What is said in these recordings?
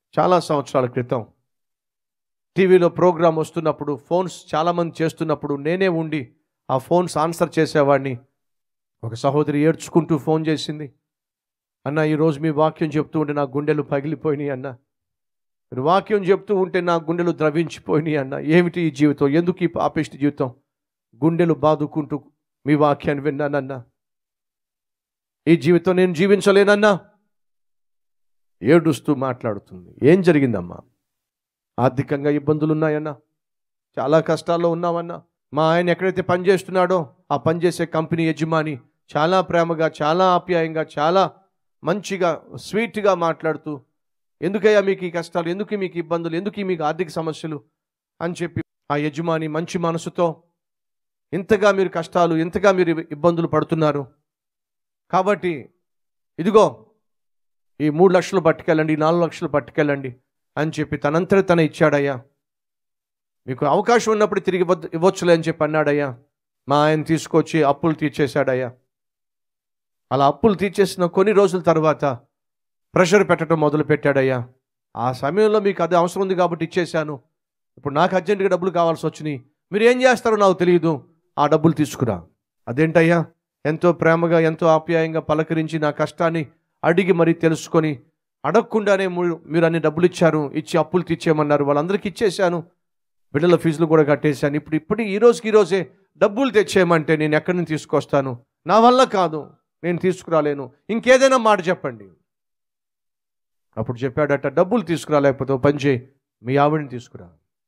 చాలా సంవత్సరాల క్రితం టీవీలో ప్రోగ్రాం వస్తున్నప్పుడు ఫోన్స్ చాలామంది చేస్తున్నప్పుడు నేనే ఉండి ఆ ఫోన్స్ ఆన్సర్ చేసేవాడిని ఒక సహోదరి ఏడ్చుకుంటూ ఫోన్ చేసింది అన్న ఈరోజు మీ వాక్యం చెప్తూ ఉంటే నా గుండెలు పగిలిపోయినాయి అన్న మీరు వాక్యం చెప్తూ ఉంటే నా గుండెలు ద్రవించిపోయినాయి అన్న ఏమిటి ఈ జీవితం ఎందుకు ఈ పాపిష్టి జీవితం గుండెలు బాదుకుంటూ మీ వాక్యాన్ని విన్నానన్నా ఈ జీవితం నేను జీవించలేనన్నా ఏడుస్తూ మాట్లాడుతుంది ఏం జరిగిందమ్మా ఆర్థికంగా ఇబ్బందులు ఉన్నాయన్నా చాలా కష్టాల్లో ఉన్నామన్నా మా ఆయన ఎక్కడైతే పని చేస్తున్నాడో ఆ పనిచేసే కంపెనీ యజమాని చాలా ప్రేమగా చాలా ఆప్యాయంగా చాలా మంచిగా స్వీట్గా మాట్లాడుతూ ఎందుకయ్యా మీకు ఈ కష్టాలు ఎందుకు మీకు ఇబ్బందులు ఎందుకు మీకు ఆర్థిక సమస్యలు అని చెప్పి ఆ యజమాని మంచి మనసుతో ఇంతగా మీరు కష్టాలు ఇంతగా మీరు ఇబ్బందులు పడుతున్నారు కాబట్టి ఇదిగో ఈ మూడు లక్షలు పట్టుకెళ్ళండి ఈ నాలుగు లక్షలు పట్టుకెళ్ళండి అని చెప్పి తనంతట తన ఇచ్చాడయ్యా మీకు అవకాశం ఉన్నప్పుడు తిరిగి ఇవ్వద్దు ఇవ్వచ్చులే అని చెప్పి అన్నాడయ్యా మా ఆయన తీసుకొచ్చి అప్పులు తీర్చేశాడయ్యా అలా అప్పులు తీర్చేసిన కొన్ని రోజుల తర్వాత ప్రెషర్ పెట్టడం మొదలు పెట్టాడయ్యా ఆ సమయంలో మీకు అది అవసరం ఉంది కాబట్టి ఇచ్చేశాను ఇప్పుడు నాకు అర్జెంటుగా డబ్బులు కావాల్సి వచ్చినాయి మీరు ఏం చేస్తారో నాకు తెలియదు ఆ డబ్బులు తీసుకురా అదేంటయ్యా ఎంతో ప్రేమగా ఎంతో ఆప్యాయంగా పలకరించి నా కష్టాన్ని అడిగి మరీ తెలుసుకొని అడగకుండానే మీరు మీరు అన్ని డబ్బులు ఇచ్చారు ఇచ్చి అప్పులు తీర్చేయమన్నారు వాళ్ళందరికీ ఇచ్చేశాను బిడ్డల ఫీజులు కూడా కట్టేశాను ఇప్పుడు ఇప్పుడు ఈ రోజుకి ఈ రోజే డబ్బులు తెచ్చేయమంటే నేను ఎక్కడి నుంచి తీసుకొస్తాను నా వల్ల కాదు నేను తీసుకురాలేను ఇంకేదైనా మాట చెప్పండి అప్పుడు చెప్పాడట డబ్బులు తీసుకురాలేకపోతే ఓ పని చేయి మీ ఆవిడని తీసుకురా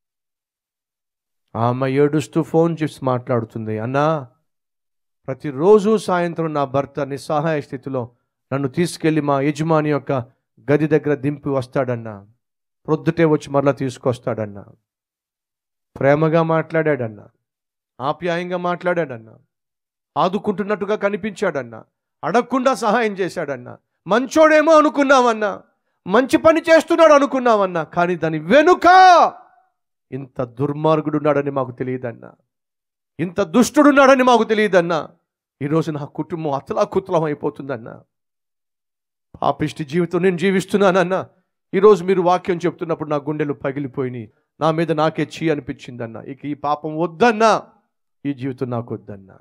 ఆ అమ్మ ఏడుస్తూ ఫోన్ చేసి మాట్లాడుతుంది అన్నా ప్రతిరోజు సాయంత్రం నా భర్త నిస్సహాయ స్థితిలో నన్ను తీసుకెళ్ళి మా యజమాని యొక్క గది దగ్గర దింపి వస్తాడన్నా ప్రొద్దుటే వచ్చి మరలా తీసుకొస్తాడన్నా ప్రేమగా మాట్లాడాడన్నా ఆప్యాయంగా మాట్లాడాడన్నా ఆదుకుంటున్నట్టుగా కనిపించాడన్నా అడగకుండా సహాయం చేశాడన్నా మంచోడేమో అనుకున్నామన్నా మంచి పని చేస్తున్నాడు అనుకున్నామన్నా కానీ దాని వెనుక ఇంత దుర్మార్గుడున్నాడని మాకు తెలియదన్నా ఇంత దుష్టుడున్నాడని మాకు తెలియదన్నా ఈరోజు నా కుటుంబం అతలాకుతలం అయిపోతుందన్నా పాపిష్టి జీవితం నేను జీవిస్తున్నానన్నా ఈరోజు మీరు వాక్యం చెప్తున్నప్పుడు నా గుండెలు పగిలిపోయినాయి నా మీద నాకే చీ అనిపించిందన్నా ఇక ఈ పాపం వద్దన్నా ఈ జీవితం నాకు వద్దన్నా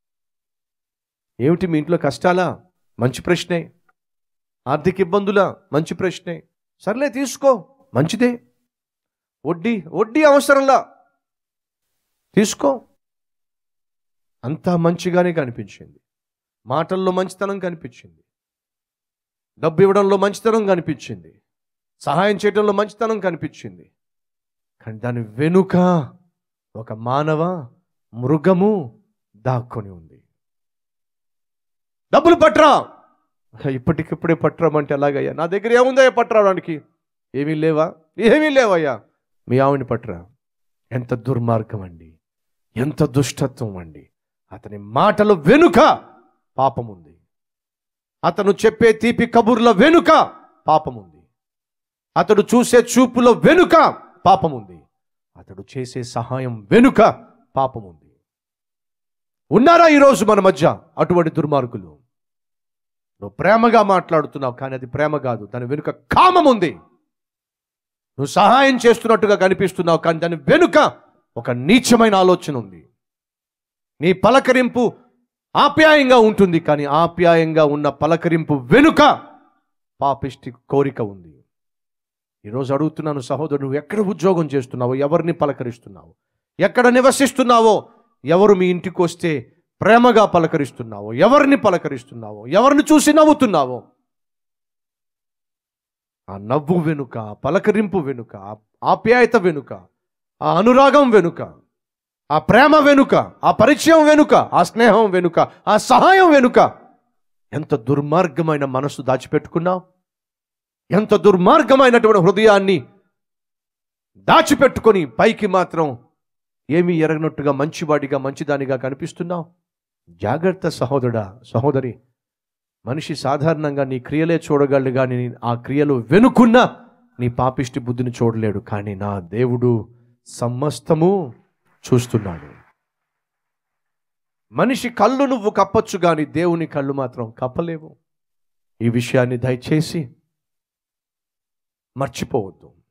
ఏమిటి మీ ఇంట్లో కష్టాలా మంచి ప్రశ్నే ఆర్థిక ఇబ్బందులా మంచి ప్రశ్నే సర్లే తీసుకో మంచిదే వడ్డీ వడ్డీ అవసరంలా తీసుకో అంతా మంచిగానే కనిపించింది మాటల్లో మంచితనం కనిపించింది డబ్బు ఇవ్వడంలో మంచితనం కనిపించింది సహాయం చేయడంలో మంచితనం కనిపించింది కానీ దాని వెనుక ఒక మానవ మృగము దాక్కొని ఉంది డబ్బులు పట్రా ఇప్పటికిప్పుడే పట్టరామంటే ఎలాగయ్యా నా దగ్గర ఏముందయ్యా పట్టరావడానికి ఏమీ లేవా ఏమీ లేవయ్యా మీ ఆవిని పట్టరా ఎంత దుర్మార్గం అండి ఎంత దుష్టత్వం అండి అతని మాటల వెనుక పాపం ఉంది అతను చెప్పే తీపి కబుర్ల వెనుక పాపం ఉంది అతడు చూసే చూపుల వెనుక పాపం ఉంది అతడు చేసే సహాయం వెనుక పాపం ఉంది ఉన్నారా ఈరోజు మన మధ్య అటువంటి దుర్మార్గులు నువ్వు ప్రేమగా మాట్లాడుతున్నావు కానీ అది ప్రేమ కాదు దాని వెనుక కామం ఉంది నువ్వు సహాయం చేస్తున్నట్టుగా కనిపిస్తున్నావు కానీ దాని వెనుక ఒక నీచమైన ఆలోచన ఉంది నీ పలకరింపు ఆప్యాయంగా ఉంటుంది కానీ ఆప్యాయంగా ఉన్న పలకరింపు వెనుక పాపిష్టి కోరిక ఉంది ఈరోజు అడుగుతున్నాను సహోదరుడు నువ్వు ఎక్కడ ఉద్యోగం చేస్తున్నావో ఎవరిని పలకరిస్తున్నావు ఎక్కడ నివసిస్తున్నావో ఎవరు మీ ఇంటికి వస్తే ప్రేమగా పలకరిస్తున్నావో ఎవరిని పలకరిస్తున్నావో ఎవరిని చూసి నవ్వుతున్నావో ఆ నవ్వు వెనుక ఆ పలకరింపు వెనుక ఆ ఆప్యాయత వెనుక ఆ అనురాగం వెనుక ఆ ప్రేమ వెనుక ఆ పరిచయం వెనుక ఆ స్నేహం వెనుక ఆ సహాయం వెనుక ఎంత దుర్మార్గమైన మనసు దాచిపెట్టుకున్నావు ఎంత దుర్మార్గమైనటువంటి హృదయాన్ని దాచిపెట్టుకొని పైకి మాత్రం ఏమీ ఎరగనట్టుగా మంచివాడిగా మంచిదానిగా కనిపిస్తున్నావు జాగ్రత్త సహోదరుడా సహోదరి మనిషి సాధారణంగా నీ క్రియలే చూడగలడు కానీ ఆ క్రియలు వెనుకున్న నీ పాపిష్టి బుద్ధిని చూడలేడు కానీ నా దేవుడు సమస్తము చూస్తున్నాడు మనిషి కళ్ళు నువ్వు కప్పొచ్చు కానీ దేవుని కళ్ళు మాత్రం కప్పలేవు ఈ విషయాన్ని దయచేసి మర్చిపోవద్దు